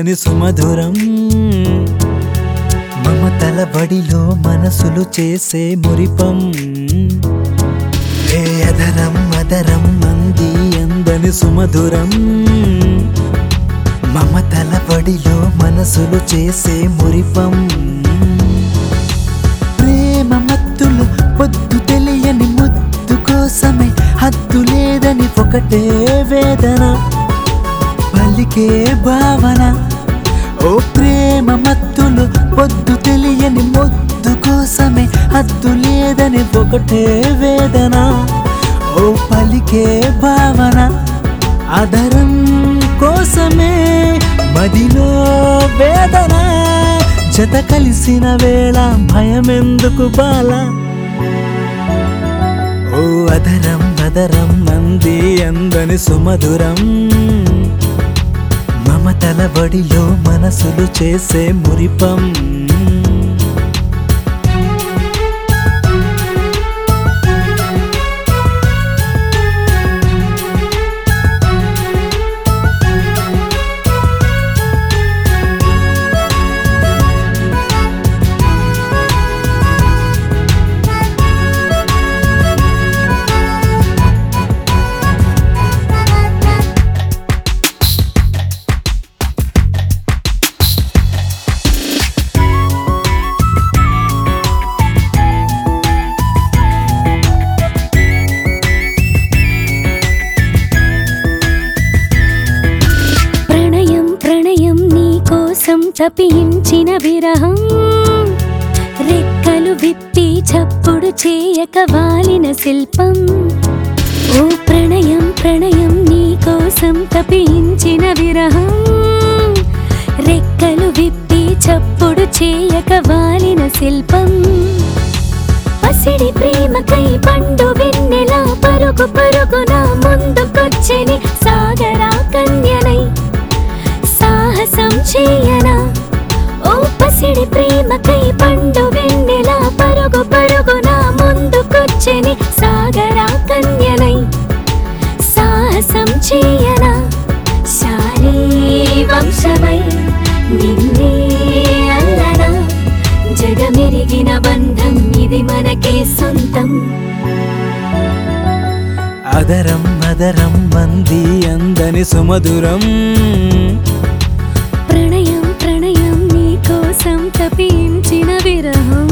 అందని సుమధురం మమతల బడిలో మనసులు చేసే మురిపం ఏ అదరం అదరం అంది అందని సుమధురం మమతల బడిలో మనసులు చేసే మురిపం ప్రేమ మత్తులు పొద్దు తెలియని ముద్దు కోసమే హద్దు లేదని ఒకటే వేదన పలికే భావన ఓ ప్రేమ మత్తులు పొద్దు తెలియని ముద్దు కోసమే హద్దు లేదని ఒకటే వేదన ఓ పలికే భావన అదరం కోసమే మదిలో వేదన జత కలిసిన వేళ భయమెందుకు బాల ఓ అదరం అదరం అంది అందని సుమధురం మమతల బడిలో మనసులు చేసే మురిపం ప్రణయం ప్రణయం నీ కోసం తపించిన విరహం రెక్కలు విప్పి చప్పుడు చేయక వాలిన శిల్పం ఓ ప్రణయం ప్రణయం నీ కోసం తపించిన విరహం రెక్కలు విప్పి చప్పుడు చేయక వాలిన శిల్పం పసిడి ప్రేమకై పండు వెన్నెల పరుగు పరుగున ముందుకొచ్చని సాగరా కన్యనై సాహసం చేయనా ఓ పసిడి ప్రేమకై పండు వెన్నెల పరుగు పరుగున ముందుకొచ్చని సాగరా కన్యనై సాహసం చేయనా శాలీ వంశమై నిన్నే అల్లనా జగమెరిగిన బంధం ఇది మనకే సొంతం అదరం అదరం అంది అందని సుమధురం ప్రణయం ప్రణయం నీ కోసం తపించిన విరహం